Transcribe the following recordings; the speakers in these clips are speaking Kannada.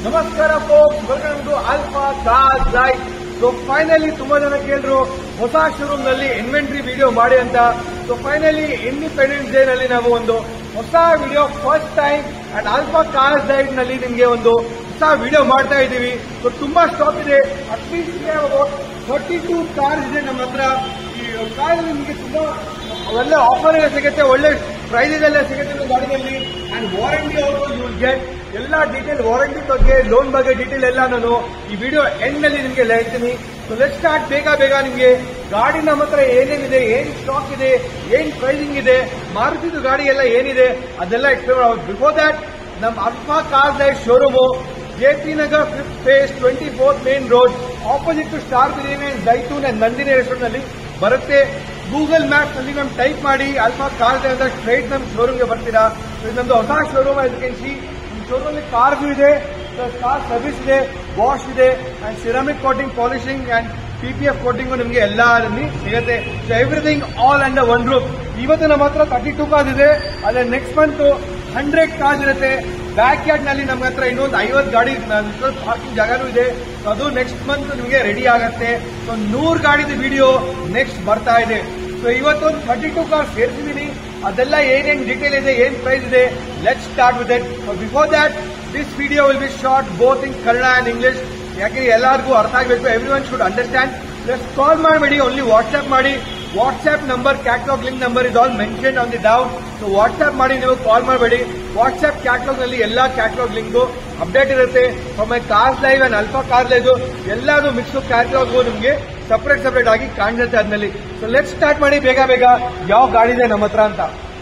ನಮಸ್ಕಾರ folks welcome to Alpha car light so finally ತುಂಬಾ ಜನ ಕೇಳಿದ್ರು ಹೊಸ ಶೋರೂಮ್ ನಲ್ಲಿ ಇನ್ವೆಂಟ್ರಿ ವಿಡಿಯೋ ಮಾಡಿ ಅಂತ ಸೊ ಫೈನಲಿ ಇಂಡಿಪೆಂಡೆನ್ಸ್ ಡೇ ನಲ್ಲಿ ನಾವು ಒಂದು ಹೊಸ video first time and Alpha car light ನಲ್ಲಿ ನಿಮ್ಗೆ ಒಂದು ಹೊಸ ವಿಡಿಯೋ ಮಾಡ್ತಾ ಇದ್ದೀವಿ ಸೊ ತುಂಬಾ ಸ್ಟಾಕ್ ಇದೆ ಅಟ್ಲೀಸ್ಟ್ ಥರ್ಟಿ ಟೂ ಕಾರ್ಸ್ ಇದೆ ನಮ್ಮ ಹತ್ರ ಈ ಕಾರ್ ನಿಮಗೆ ತುಂಬಾ ಒಳ್ಳೆ ಆಫರ್ ಎಲ್ಲ ಸಿಗುತ್ತೆ ಒಳ್ಳೆ ಪ್ರೈಸಸ್ ಎಲ್ಲ ಸಿಗುತ್ತೆ ನಿಮ್ಮ ಗಾಡಿನಲ್ಲಿ and warranty also you will get ಎಲ್ಲ ಡೀಟೇಲ್ ವಾರಂಟಿ ಬಗ್ಗೆ ಲೋನ್ ಬಗ್ಗೆ ಡೀಟೇಲ್ ಎಲ್ಲ ನಾನು ಈ ವಿಡಿಯೋ ಎಂಡ್ ನಲ್ಲಿ ನಿಮಗೆ ಹೇಳ್ತೀನಿ ಸೊ ಲೆಟ್ ಸ್ಟಾರ್ಟ್ ಬೇಗ ಬೇಗ ನಿಮಗೆ ಗಾಡಿ ನಮ್ಮ ಹತ್ರ ಏನೇನಿದೆ ಏನ್ ಸ್ಟಾಕ್ ಇದೆ ಏನ್ ಪ್ರೈಸಿಂಗ್ ಇದೆ ಮಾರುತಿದು ಗಾಡಿ ಎಲ್ಲ ಏನಿದೆ ಅದೆಲ್ಲ ಎಕ್ಸ್ಪ್ಲೇನ್ ಬಿಫೋರ್ ದಟ್ ನಮ್ಮ alpha car light showroom J P Nagar fifth phase twenty fourth main road opposite to star biryani Zaitoon and Nandini restaurant ನಲ್ಲಿ ಬರುತ್ತೆ ಗೂಗಲ್ ಮ್ಯಾಪ್ ನಲ್ಲಿ ನಮ್ ಟೈಪ್ ಮಾಡಿ ಅಲ್ಫಾ ಕಾರ್ ಅಂತ ಸ್ಟ್ರೈಟ್ ನಮ್ ಶೋರೂಮ್ಗೆ ಬರ್ತೀರಾ ಇದು ನಮ್ದು ಹೊಸ ಶೋರೂಮ್ ಎನ್ ಸಿ ಶೋರೂಮ್ ಅಲ್ಲಿ ಕಾರ್ಗೂ ಇದೆ ಕಾರ್ ಸರ್ವಿಸ್ ಇದೆ ವಾಶ್ ಇದೆ and ceramic coating polishing and P P F coating ನಿಮಗೆ ಎಲ್ಲರಲ್ಲಿ ಸಿಗುತ್ತೆ so everything all under one roof ಇವತ್ತು ನಮ್ಮ ಹತ್ರ ತರ್ಟಿ ಟೂ ಕಾರ್ಸ್ ಇದೆ ಅದೇ ನೆಕ್ಸ್ಟ್ ಮಂತ್ ಹಂಡ್ರೆಡ್ ಕಾರ್ಸ್ ಇರುತ್ತೆ ಬ್ಯಾಕ್ ಯಾರ್ಡ್ ನಲ್ಲಿ ನಮ್ಮ ಹತ್ರ ಇನ್ನೊಂದು ಐವತ್ತು ಗಾಡಿ ಪಾರ್ಕಿಂಗ್ ಜಾಗನೂ ಇದೆ ಸೊ ಅದು ನೆಕ್ಸ್ಟ್ ಮಂತ್ ನಿಮಗೆ ರೆಡಿ ಆಗುತ್ತೆ ಸೊ ನೂರು ಗಾಡಿದ ವಿಡಿಯೋ ನೆಕ್ಸ್ಟ್ ಬರ್ತಾ ಇದೆ ಸೊ ಇವತ್ತೊಂದು ಥರ್ಟಿ ಟೂ ಕಾರ್ ಸೇರ್ಸಿದೀನಿ ಅದೆಲ್ಲ ಏನೇನ್ ಡೀಟೇಲ್ ಇದೆ ಏನ್ ಪ್ರೈಸ್ ಇದೆ let start with it before that this video will be short both in Kannada and English ಯಾಕೆ ಎಲ್ಲರಿಗೂ ಅರ್ಥ ಆಗಬೇಕು everyone should understand plus call ಮಾಡಬೇಡಿ ಓನ್ಲಿ ವಾಟ್ಸ್ಆಪ್ ಮಾಡಿ WhatsApp number catalogue link number is all mention on the down so WhatsApp ಮಾಡಿ ನೀವು ಕಾಲ್ ಮಾಡಬೇಡಿ ವಾಟ್ಸ್ಆಪ್ ಕ್ಯಾಟ್ಲಾಗ್ ನಲ್ಲಿ ಎಲ್ಲಾ ಕ್ಯಾಟ್ಲಾಗ್ ಲಿಂಕು ಅಪ್ಡೇಟ್ ಇರುತ್ತೆ my cars live and Alpha car live ಎಲ್ಲಾನು ಮಿಕ್ಸ್ ಕ್ಯಾಟ್ಲಾಗ್ ನಿಮಗೆ ಸಪರೇಟ್ ಸಪರೇಟ್ ಆಗಿ ಕಾಣಿಸುತ್ತೆ ಅದ್ರಲ್ಲಿ ಸೊ ಲೆಟ್ ಸ್ಟಾರ್ಟ್ ಮಾಡಿ ಬೇಗ ಬೇಗ ಯಾವ ಗಾಡಿ ಇದೆ ನಮ್ಮ ಹತ್ರ ಅಂತ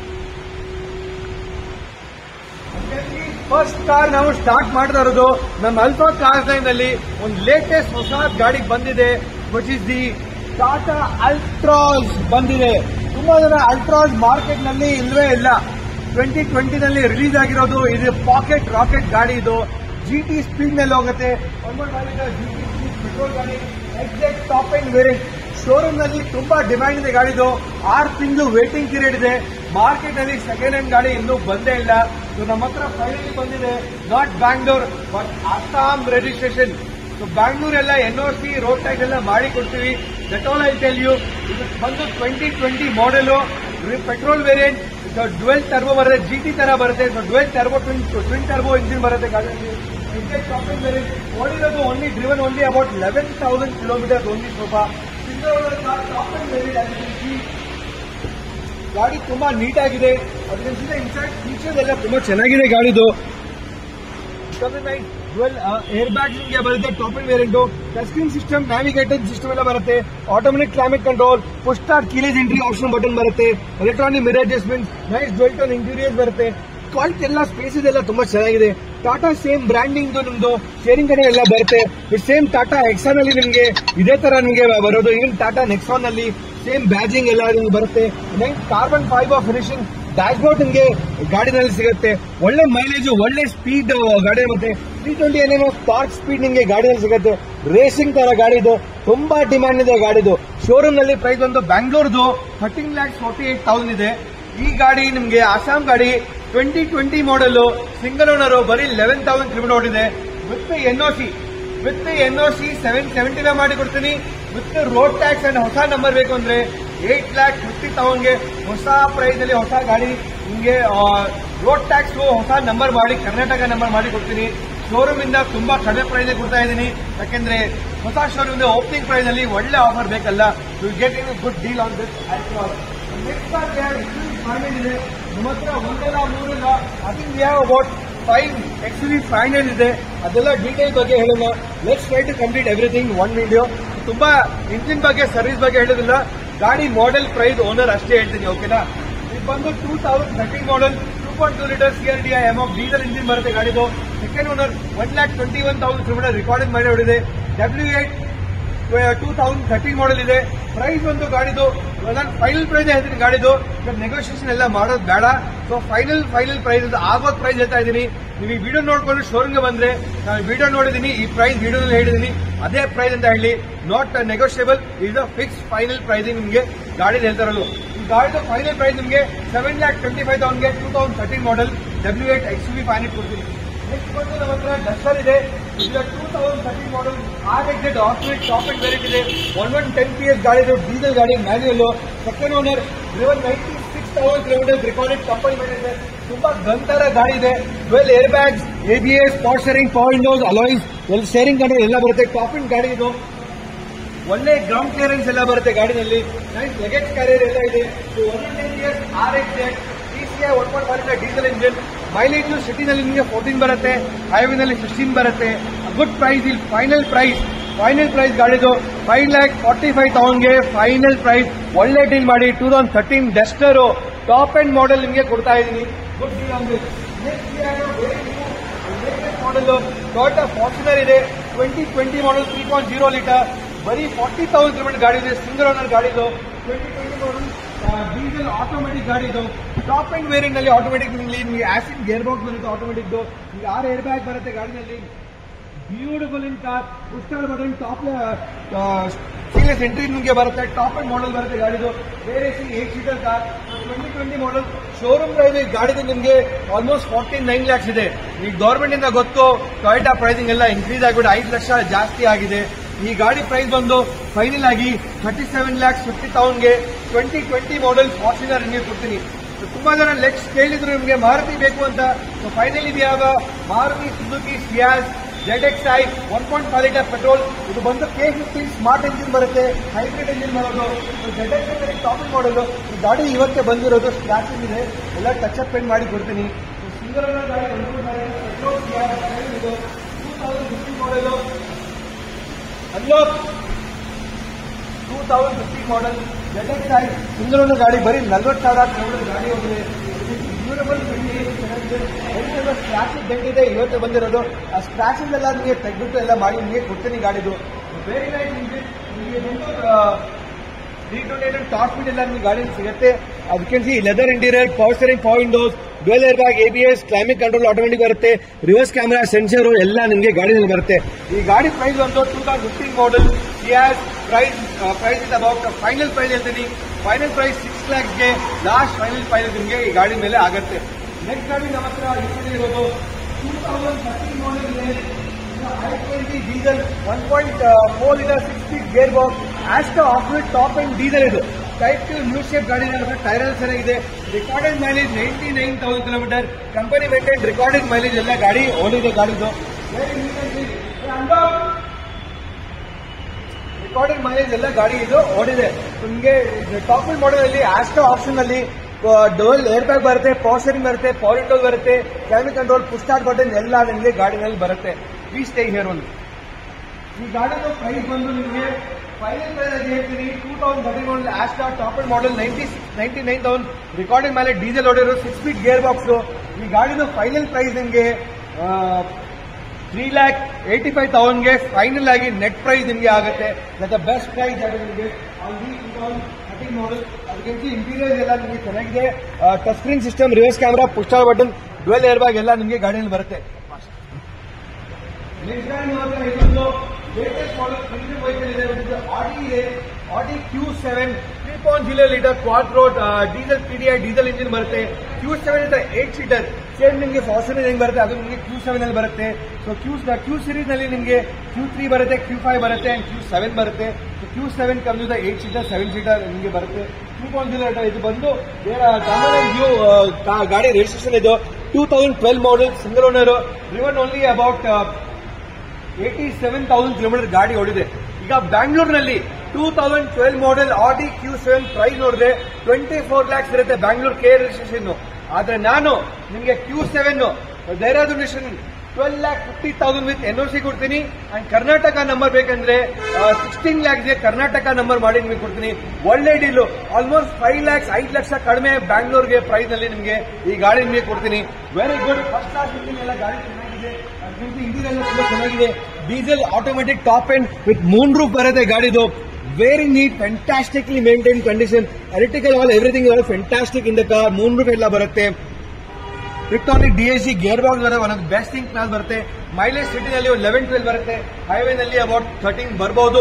ಫಸ್ಟ್ ಕಾರ್ ನಾವು ಸ್ಟಾರ್ಟ್ ಮಾಡ್ತಾ ಇರೋದು ನಮ್ಮ ಅಲ್ಫಾ ಕಾರ್ ಲೈನ್ ನಲ್ಲಿ ಒಂದು ಲೇಟೆಸ್ಟ್ ಹೊಸ ಗಾಡಿ ಬಂದಿದೆ which is the Tata Altroz ಬಂದಿದೆ ತುಂಬಾ ಜನ ಅಲ್ಟ್ರಾಸ್ ಮಾರ್ಕೆಟ್ ನಲ್ಲಿ ಇಲ್ವೇ ಇಲ್ಲ ಟ್ವೆಂಟಿ ಟ್ವೆಂಟಿ ನಲ್ಲಿ ರಿಲೀಸ್ ಆಗಿರೋದು ಇದು ಪಾಕೆಟ್ ರಾಕೆಟ್ ಗಾಡಿ ಇದು ಜಿ ಟಿ ಸ್ಪೀಡ್ ನಲ್ಲಿ ಹೋಗುತ್ತೆ ಜಿ ಟಿ ಸ್ಪೀಡ್ ಪೆಟ್ರೋಲ್ ಗಾಡಿ exact top end variant showroom ನಲ್ಲಿ ತುಂಬಾ ಡಿಮ್ಯಾಂಡ್ ಇದೆ ಗಾಡಿದು ಆರು ತಿಂಗಳು ವೇಟಿಂಗ್ ಪೀರಿಯಡ್ ಇದೆ ಮಾರ್ಕೆಟ್ ಅಲ್ಲಿ ಸೆಕೆಂಡ್ ಹ್ಯಾಂಡ್ ಗಾಡಿ ಇನ್ನೂ ಬಂದೇ ಇಲ್ಲ ಸೊ ನಮ್ಮ ಹತ್ರ ಫೈನಲಿ ಬಂದಿದೆ not Bangalore but Assam registration so Bangalore ಎಲ್ಲ N O C road tax ಎಲ್ಲ ಮಾಡಿ ಕೊಡ್ತೀವಿ that all I tell you ಇದು ಬಂದು twenty twenty model petrol variant dual turbo ಬರುತ್ತೆ ಜಿ ಟಿ ತರ ಬರುತ್ತೆ so dual turbo twin twin turbo engine ಬರುತ್ತೆ ಗಾಡಿಯಲ್ಲಿ ಟಾಪಿಂಗ್ ವೇರಿಯಂಟ್ ಓಡಿರೋದು only driven only about eleven thousand kilometre only ಸ್ವಲ್ಪ ಗಾಡಿ ತುಂಬಾ ನೀಟ್ ಆಗಿದೆ ಅದರಿಂದ ಇನ್ಫ್ಯಾಕ್ಟ್ ಫೀಚರ್ಸ್ ಎಲ್ಲ ತುಂಬಾ ಚೆನ್ನಾಗಿದೆ ಗಾಡಿದು ಡ್ವೆಲ್ ಏರ್ ಬ್ಯಾಗ್ ನಿಮಗೆ ಬರುತ್ತೆ top end variant touch screen system navigator system ಎಲ್ಲ ಬರುತ್ತೆ automatic climate control push start keyless entry option button ಬರುತ್ತೆ electronic mirror adjustment nice dual tone interiors ಬರುತ್ತೆ ಕ್ವಾಲಿಟಿ ಎಲ್ಲ ಸ್ಪೇಸಸ್ ಎಲ್ಲ ತುಂಬಾ ಚೆನ್ನಾಗಿದೆ ಟಾಟಾ ಸೇಮ್ ಬ್ರ್ಯಾಂಡಿಂಗ್ ನಿಮ್ದು ಶೇರಿಂಗ್ ಕಡೆ ಎಲ್ಲ ಬರುತ್ತೆ ಸೇಮ್ ಟಾಟಾ ಎಕ್ಸಾನ್ ಅಲ್ಲಿ ನಿಮಗೆ ಇದೇ ತರ ನಿಮಗೆ ಬರೋದು ಈವನ್ ಟಾಟಾ ನೆಕ್ಸಾನ್ ಅಲ್ಲಿ ಸೇಮ್ ಬ್ಯಾಜಿಂಗ್ ಎಲ್ಲ ನಿಮ್ಗೆ ಬರುತ್ತೆ ಕಾರ್ಬನ್ ಫೈಬರ್ ಫಿನಿಶಿಂಗ್ ಡ್ಯಾಶ್ಬೋರ್ಡ್ ನಿಮಗೆ ಗಾಡಿನಲ್ಲಿ ಸಿಗುತ್ತೆ ಒಳ್ಳೆ ಮೈಲೇಜ್ ಒಳ್ಳೆ ಸ್ಪೀಡ್ ಗಾಡಿ ಮತ್ತೆ ತ್ರೀ ಟ್ವೆಂಟಿ ಏನೇನೋ ಟಾರ್ಕ್ ಸ್ಪೀಡ್ ನಿಮಗೆ ಗಾಡಿಯಲ್ಲಿ ಸಿಗುತ್ತೆ ರೇಸಿಂಗ್ ತರ ಗಾಡಿ ಇದು ತುಂಬಾ ಡಿಮ್ಯಾಂಡ್ ಇದೆ ಗಾಡಿದು ಶೋರೂಮ್ ನಲ್ಲಿ ಪ್ರೈಸ್ ಒಂದು ಬ್ಯಾಂಗ್ಳೂರ್ದು thirteen lakhs forty eight thousand ಇದೆ ಈ ಗಾಡಿ ನಿಮಗೆ ಅಸ್ಸಾಂ ಗಾಡಿ twenty twenty model single owner ಬರೀ ಲೆವೆನ್ ತೌಸಂಡ್ ಕಿಲೋಮೀಟರ್ ಓಡಿದೆ with N O C with N O C seven seventy ಮಾಡಿ ಕೊಡ್ತೀನಿ ವಿತ್ ರೋಡ್ ಟ್ಯಾಕ್ಸ್ ಅಂಡ್ ಹೊಸ ನಂಬರ್ ಬೇಕು ಅಂದ್ರೆ ಏಟ್ ಲ್ಯಾಕ್ ಫಿಫ್ಟಿ ತೌಸಂಡ್ಗೆ ಹೊಸ ಪ್ರೈಸ್ ಅಲ್ಲಿ ಹೊಸ ಗಾಡಿ ನಿಮಗೆ ರೋಡ್ ಟ್ಯಾಕ್ಸ್ ಹೊಸ ನಂಬರ್ ಮಾಡಿ ಕರ್ನಾಟಕ ನಂಬರ್ ಮಾಡಿ ಕೊಡ್ತೀನಿ ಶೋರೂಮ್ ಇಂದ ತುಂಬಾ ಕಡಿಮೆ ಪ್ರೈಸ್ ಕೊಡ್ತಾ ಇದ್ದೀನಿ ಯಾಕೆಂದ್ರೆ ಹೊಸ ಶೋರೂಮ್ ಓಪನಿಂಗ್ ಪ್ರೈಸ್ ಅಲ್ಲಿ ಒಳ್ಳೆ ಆಫರ್ ಬೇಕಲ್ಲ you get in good deal on this next ಇದೆ ನಮ್ಮ ಹತ್ರ ಒಂದಲ್ಲ ಮೂರಲ್ಲ I think we have about five exactly five ಇದೆ ಅದೆಲ್ಲ ಡೀಟೇಲ್ ಬಗ್ಗೆ ಹೇಳೋಣ let's try to complete everything one video ತುಂಬಾ ಇಂಜಿನ್ ಬಗ್ಗೆ ಸರ್ವಿಸ್ ಬಗ್ಗೆ ಹೇಳೋದಿಲ್ಲ ಗಾಡಿ ಮಾಡೆಲ್ ಪ್ರೈಸ್ ಓನರ್ ಅಷ್ಟೇ ಹೇಳ್ತೀನಿ ಓಕೆನಾ ಇದು ಬಂದು two thousand thirteen model two point two litre C R D M of diesel engine ಬರುತ್ತೆ ಗಾಡಿದು second owner one lakh twenty one thousand kilometre recording ಮಾಡಿ ಹೊಡಿದೆ W eight two thousand thirteen model ಇದೆ ಪ್ರೈಸ್ ಒಂದು ಗಾಡಿದು ನಾನು ಫೈನಲ್ ಪ್ರೈಸ್ ಹೇಳ್ತೀನಿ ಗಾಡಿದು ನೆಗೋಷಿಯೇಷನ್ ಎಲ್ಲ ಮಾಡೋದು ಬೇಡ ಸೊ ಫೈನಲ್ ಫೈನಲ್ ಪ್ರೈಸ್ ಆಗೋದ್ ಪ್ರೈಸ್ ಹೇಳ್ತಾ ಇದ್ದೀನಿ ನೀವು ಈ ವಿಡಿಯೋ ನೋಡ್ಕೊಂಡು ಶೋರೂಮ್ಗೆ ಬಂದ್ರೆ ನಾನು ವಿಡಿಯೋ ನೋಡಿದೀನಿ ಈ ಪ್ರೈಸ್ ವಿಡಿಯೋನಲ್ಲಿ ಹೇಳಿದೀನಿ ಅದೇ ಪ್ರೈಸ್ ಅಂತ ಹೇಳಿ not negotiable is a fix final price ನಿಮಗೆ ಗಾಡಿ ಹೇಳ್ತಾ ಇರೋದು ಈ ಗಾಡಿದು ಫೈನಲ್ ಪ್ರೈಸ್ ನಿಮಗೆ ಸೆವೆನ್ ಲ್ಯಾಕ್ ಟ್ವೆಂಟಿ ಫೈವ್ ತೌಸಂಡ್ಗೆ two thousand thirteen model W eight X V final ಕೊಡ್ತೀನಿ ನೆಕ್ಸ್ಟ್ ಬಂದು ನಮ್ಮ ಹತ್ರ ಡಸ್ಟರ್ ಇದೆ ಇದು two thousand thirteen model R X Z ಆಫ್ರೇಟ್ ಟಾಪ್ ಅಂಡ್ ವೇರಿಯಂಟ್ ಇದೆ one one ten P S ಗಾಡಿ ಇದು ಡೀಸೆಲ್ ಗಾಡಿ manual second owner driven ninety six thousand kilometre recorded company ಮೇಲೆ ಇದೆ ತುಂಬಾ ಗಂತರ ಗಾಡಿ ಇದೆ twelve air bags A B S power steering power windows alloys ಎಲ್ಲಿ ಸ್ಟೇರಿಂಗ್ ಕಂಟ್ರೋಲ್ ಎಲ್ಲ ಬರುತ್ತೆ ಟಾಪ್ ಅಂಡ್ ಗಾಡಿ ಇದು ಒಳ್ಳೆ ಗ್ರೌಂಡ್ ಕ್ಲಿಯರೆನ್ಸ್ ಎಲ್ಲ ಬರುತ್ತೆ ಗಾಡಿನಲ್ಲಿ ನೈಸ್ ಲಗೇಜ್ ಕ್ಯಾರಿಯರ್ ಎಲ್ಲ ಇದೆ one ten years R X T C I one point five diesel engine mileage ಸಿಟಿನಲ್ಲಿ ನಿಮಗೆ ಫೋರ್ಟೀನ್ ಬರುತ್ತೆ ಹೈವೇನಲ್ಲಿ ಸಿಕ್ಸ್ಟೀನ್ ಬರುತ್ತೆ ಗುಡ್ ಪ್ರೈಸ್ ಇಲ್ಲಿ ಫೈನಲ್ ಪ್ರೈಸ್ ಫೈನಲ್ ಪ್ರೈಸ್ ಗಾಡಿದು ಫೈವ್ ಲ್ಯಾಕ್ ಫಾರ್ಟಿ ಫೈವ್ ತೌಸಂಡ್ಗೆ ಫೈನಲ್ ಪ್ರೈಸ್ ಒಳ್ಳೆ ಡೀಲ್ ಮಾಡಿ two thousand thirteen Duster top end model ನಿಮಗೆ ಕೊಡ್ತಾ ಇದ್ದೀನಿ good deal on this next model Toyota Fortuner ಇದೆ twenty twenty model three point zero litre ಬರೀ ಫಾರ್ಟಿ ತೌಸಂಡ್ ಕಿಲೋಮೀಟರ್ ಗಾಡಿ ಇದೆ ಸಿಂಗಲ್ ಓನರ್ ಗಾಡಿ ಇದು twenty twenty model diesel automatic ಗಾಡಿ ಇದು ಟಾಪ್ ಅಂಡ್ ವೇರಿಯಂಟ್ ನಲ್ಲಿ ಆಟೋಮೆಟಿಕ್ ನಿಮಗೆ ಆಸಿಡ್ ಗೇರ್ ಬಾಕ್ಸ್ ಬರುತ್ತೆ ಆಟೋಮೆಟಿಕ್ ಈಗ ಆರು ಏರ್ ಬ್ಯಾಗ್ ಬರುತ್ತೆ ಗಾಡಿನಲ್ಲಿ beautiful in car push start button top ಸೀರಿಯಸ್ ಎಂಟ್ರಿ ನಿಮಗೆ ಬರುತ್ತೆ ಟಾಪ್ ಅಂಡ್ ಮಾಡಲ್ ಬರುತ್ತೆ ಗಾಡಿದು ಬೇರೆ ಸಿ eight seater car twenty twenty model showroom price ಈ ಗಾಡಿದು ನಿಮಗೆ ಆಲ್ಮೋಸ್ಟ್ ಫಾರ್ಟಿ ನೈನ್ ಲ್ಯಾಕ್ಸ್ ಇದೆ ಈಗ ಗೌರ್ಮೆಂಟ್ ಇಂದ ಗೊತ್ತು ಟೊಯೋಟಾ ಪ್ರೈಸಿಂಗ್ ಎಲ್ಲ ಇನ್ಕ್ರೀಸ್ ಆಗಿಬಿಟ್ಟು ಐದು ಲಕ್ಷ ಜಾಸ್ತಿ ಆಗಿದೆ ಈ ಗಾಡಿ ಪ್ರೈಸ್ ಬಂದು ಫೈನಲ್ ಆಗಿ ಥರ್ಟಿ ಸೆವೆನ್ ಲ್ಯಾಕ್ಸ್ ಫಿಫ್ಟಿ ತೌಸಂಡ್ಗೆ ಟ್ವೆಂಟಿ ಟ್ವೆಂಟಿ ಮಾಡಲ್ ಫಾರ್ಚುನರ್ ನಿಮಗೆ ಕೊಡ್ತೀನಿ ತುಂಬಾ ಜನ ಲೆಕ್ಸ್ ಕೇಳಿದ್ರು ನಿಮಗೆ ಮಾರುತಿ ಬೇಕು ಅಂತ ಫೈನಲ್ ಇದೆಯಾಗ Maruti Suzuki Ciaz Z X I one point five litre petrol ಇದು ಬಂದು ಕೆ ಫಿಫ್ಟೀನ್ ಸ್ಮಾರ್ಟ್ ಎಂಜಿನ್ ಬರುತ್ತೆ ಹೈಬ್ರಿಡ್ ಎಂಜಿನ್ ಬರೋದು ಜೆಡ್ ಎಕ್ಸ್ ಟಾಪ್ ಮಾಡೋದು ಈ ಗಾಡಿ ಇವತ್ತೇ ಬಂದಿರೋದು ಸ್ಕ್ರಾಚಿಂಗ್ ಇದೆ ಎಲ್ಲ ಟಚ್ ಅಪ್ ಪೇಂಟ್ ಮಾಡಿ ಕೊಡ್ತೀನಿ ಸಿಂಗಲ್ ಗಾಡಿ ಪೆಟ್ರೋಲ್ ಇದು ಟೂ ತೌಸಂಡ್ ಫಿಫ್ಟೀನ್ ಮಾಡಲು ಅನ್ಲೋಕ್ two thousand fifteen model Z X I single owner ಗಾಡಿ ಬರೀ ನಲ್ವತ್ತು ಸಾವಿರ ಕಿಲೋಮೀಟರ್ ಗಾಡಿ ಹೋಗಿದೆ ಬ್ಯೂಟಿಫುಲ್ ಸ್ಕ್ರಾಚಸ್ ಡೆಂಟ್ ಇದೆ ಇವತ್ತು ಬಂದಿರೋದು ಆ ಸ್ಕ್ರಾಚಸ್ ಎಲ್ಲ ನಿಮಗೆ ತೆಗೆದ್ಬಿಟ್ಟು ಎಲ್ಲ ಮಾಡಿ ನಿಮಗೆ ಕೊಡ್ತೀನಿ ಗಾಡಿದು ವೆರಿ ನೈಸ್ ನಿಮಗೆ ಬಂದು ರೀಟೋನೇಟೆಡ್ ಟಾಪ್ ಸ್ಪೀಡ್ ಎಲ್ಲ ನಿಮಗೆ ಗಾಡಿ ಸಿಗುತ್ತೆ ಅದಕ್ಕೆ ಸಿ leather interior power steering power windows dual air bag ABS climate control automatic ಬರುತ್ತೆ ರಿವರ್ಸ್ ಕ್ಯಾಮೆರಾ ಸೆನ್ಸರ್ ಎಲ್ಲ ನಿಮಗೆ ಗಾಡಿನಲ್ಲಿ ಬರುತ್ತೆ ಈ ಗಾಡಿ ಪ್ರೈಸ್ ಒಂದು two thousand fifteen model Ciaz price price is about final price ಹೇಳ್ತೀನಿ ಫೈನಲ್ ಪ್ರೈಸ್ ಸಿಕ್ಸ್ ಲ್ಯಾಕ್ಸ್ಗೆ ಲಾಸ್ಟ್ ಫೈನಲ್ ಪ್ರೈಸ್ ನಿಮಗೆ ಈ ಗಾಡಿ ಮೇಲೆ ಆಗುತ್ತೆ ನೆಕ್ಸ್ಟ್ ಗಾಡಿ ನಮ್ಮ ಹತ್ರ ಇಷ್ಟೇ ಇರೋದು ಟೂ ತೌಸಂಡ್ ಥರ್ಟೀನ್ ಮಾಡಲ್ ಇದೆ I twenty diesel one point four litre six speed gear box Asta ಆಫ್ರೋಡ್ ಟಾಪ್ ಅಂಡ್ ಡೀಸೆಲ್ ಇದು ಟೈಪ್ ಟು ನ್ಯೂ ಶೇಪ್ ಗಾಡಿ ಟೈರ್ ಚೆನ್ನಾಗಿದೆ recorded mileage ninety nine thousand kilometre company maintain recorded mileage ಎಲ್ಲ ಗಾಡಿ ಓಡಿದೆ ಗಾಡಿದು ರೆಕಾರ್ಡೆಡ್ ಮೈಲೇಜ್ ಎಲ್ಲ ಗಾಡಿ ಇದು ಓಡಿದೆ ನಿಮಗೆ ಟಾಪ್ ಮಾಡೆಲ್ ಅಲ್ಲಿ ಆಸ್ಟೋ ಆಪ್ಷನ್ ಅಲ್ಲಿ ಡೋಲ್ ಏರ್ ಬ್ಯಾಗ್ ಬರುತ್ತೆ ಪವರ್ ಸ್ಟೇರಿಂಗ್ ಬರುತ್ತೆ ಪವರ್ ವಿಂಡೋ ಬರುತ್ತೆ ಕ್ಯಾಮಿಕ್ ಕಂಟ್ರೋಲ್ ಪುಸ್ಟಾರ್ಟ್ ಬಟನ್ ಎಲ್ಲ ನಿಮಗೆ ಗಾಡಿನಲ್ಲಿ ಬರುತ್ತೆ ವಿ ಸ್ಟೇ ಹಿಯರ್ ಒಂದು ಈ ಗಾಡಿದು ಪ್ರೈಸ್ ಬಂದು ನಿಮಗೆ ಫೈನಲ್ ಪ್ರೈಸ್ ಆಗಿ ಹೇಳ್ತೀನಿ two thousand thirty one Asta top end model ninety ninety nine thousand recording ಮೇಲೆ ಡೀಸೆಲ್ ಹೊಡಿರೋ ಸಿಕ್ಸ್ ಸ್ಪೀಡ್ ಗೇರ್ ಬಾಕ್ಸ್ ಈ ಗಾಡಿದು ಫೈನಲ್ ಪ್ರೈಸ್ ನಿಮಗೆ ತ್ರೀ ಲ್ಯಾಕ್ ಏಯ್ಟಿ ಫೈವ್ ತೌಸಂಡ್ಗೆ ಫೈನಲ್ ಆಗಿ ನೆಟ್ ಪ್ರೈಸ್ ನಿಮಗೆ ಆಗುತ್ತೆ ದ ಬೆಸ್ಟ್ ಪ್ರೈಸ್ ಆಗುತ್ತೆ ನಿಮಗೆ already two thousand thirteen model ಅದಕ್ಕೆ ಇಂಟೀರಿಯರ್ ಎಲ್ಲ ನಿಮಗೆ ಚೆನ್ನಾಗಿದೆ touch screen system reverse camera push start button dual air bag ಎಲ್ಲ ನಿಮಗೆ ಗಾಡಿಯಲ್ಲಿ ಬರುತ್ತೆ ನೆಕ್ಸ್ಟ್ ಗಾಡಿ ಮಾತ್ರ ಇದೊಂದು ಲೇಟೆಸ್ಟ್ ಮಾಡಲ್ ಪ್ರೀಮಿಯಂ ವೆಹಿಕಲ್ ಇದೆ ಒಂದು ಆಡಿ ಇದೆ Audi Q seven three point zero litre quattro diesel P D I diesel engine ಬರುತ್ತೆ ಕ್ಯೂ ಸೆವೆನ್ ಇದೆ ಏಟ್ ಸೀಟರ್ ಸೇಮ್ ನಿಮಗೆ ಫಾರ್ಚುನರ್ ಹೆಂಗ್ ಬರುತ್ತೆ ಅದು ನಿಮಗೆ ಕ್ಯೂ ಸೆವೆನ್ ಅಲ್ಲಿ ಬರುತ್ತೆ ಸೊ ಕ್ಯೂ ಕ್ಯೂ ಸೀರೀಸ್ ನಲ್ಲಿ ನಿಮಗೆ ಕ್ಯೂ ತ್ರೀ ಬರುತ್ತೆ ಕ್ಯೂ ಫೈವ್ ಬರುತ್ತೆ ಅಂಡ್ ಕ್ಯೂ ಸೆವೆನ್ ಬರುತ್ತೆ so Q seven comes with eight seater seven seater ನಿಮಗೆ ಬರುತ್ತೆ ಟೂ ಪಾಯಿಂಟ್ ಜೀರೋ ಲೀಟರ್ ಇದು ಬಂದು ವ್ಯೂ ಗಾಡಿ ರಿಜಿಸ್ಟ್ರೇಷನ್ ಇದು two thousand twelve model single owner driven only about eighty seven thousand kilometre ಗಾಡಿ ಓಡಿದೆ ಈಗ ಬ್ಯಾಂಗ್ಳೂರ್ನಲ್ಲಿ two thousand twelve model Audi Q seven price ನೋಡಿದ್ರೆ ಟ್ವೆಂಟಿ ಫೋರ್ ಲ್ಯಾಕ್ಸ್ ಇರುತ್ತೆ ಬ್ಯಾಂಗ್ಳೂರ್ ಕೆ ರಿಜಿಸ್ಟ್ರೇಷನ್ ಆದ್ರೆ ನಾನು ನಿಮಗೆ Q seven Dehradun registration twelve lakh fifty thousand with N C ಕೊಡ್ತೀನಿ ಅಂಡ್ ಕರ್ನಾಟಕ ನಂಬರ್ ಬೇಕಂದ್ರೆ ಸಿಕ್ಸ್ಟೀನ್ ಲ್ಯಾಕ್ಸ್ಗೆ ಕರ್ನಾಟಕ ನಂಬರ್ ಮಾಡಿ ನಿಮಗೆ ಕೊಡ್ತೀನಿ ಒಳ್ಳೆ ಡೀಲು ಆಲ್ಮೋಸ್ಟ್ ಫೈವ್ ಲ್ಯಾಕ್ಸ್ ಐದು ಲಕ್ಷ ಕಡಿಮೆ ಬ್ಯಾಂಗ್ಳೂರ್ಗೆ ಪ್ರೈಸ್ ನಲ್ಲಿ ನಿಮಗೆ ಈ ಗಾಡಿ ನಿಮಗೆ ಕೊಡ್ತೀನಿ ವೆರಿ ಗುಡ್ ಫಸ್ಟ್ ಕ್ಲಾಸ್ ಎಲ್ಲ ಗಾಡಿ ಚೆನ್ನಾಗಿದೆ ಇಂಟೀರಿಯರ್ ತುಂಬಾ ಚೆನ್ನಾಗಿದೆ diesel automatic top end with moon roof ಬರುತ್ತೆ ಗಾಡಿದು very neat fantastically maintain condition electrical all everything fantastic in the car moon roof ಎಲ್ಲ ಬರುತ್ತೆ tiptronic D S C gear box ಬರುತ್ತೆ one of best thing class ಬರುತ್ತೆ ಮೈಲೇಜ್ ಸಿಟಿನಲ್ಲಿ ಒಂದು ಲೆವೆನ್ ಟ್ವೆಲ್ ಬರುತ್ತೆ ಹೈವೇನಲ್ಲಿ ಅಬೌಟ್ ಥರ್ಟೀನ್ ಬರ್ಬೋದು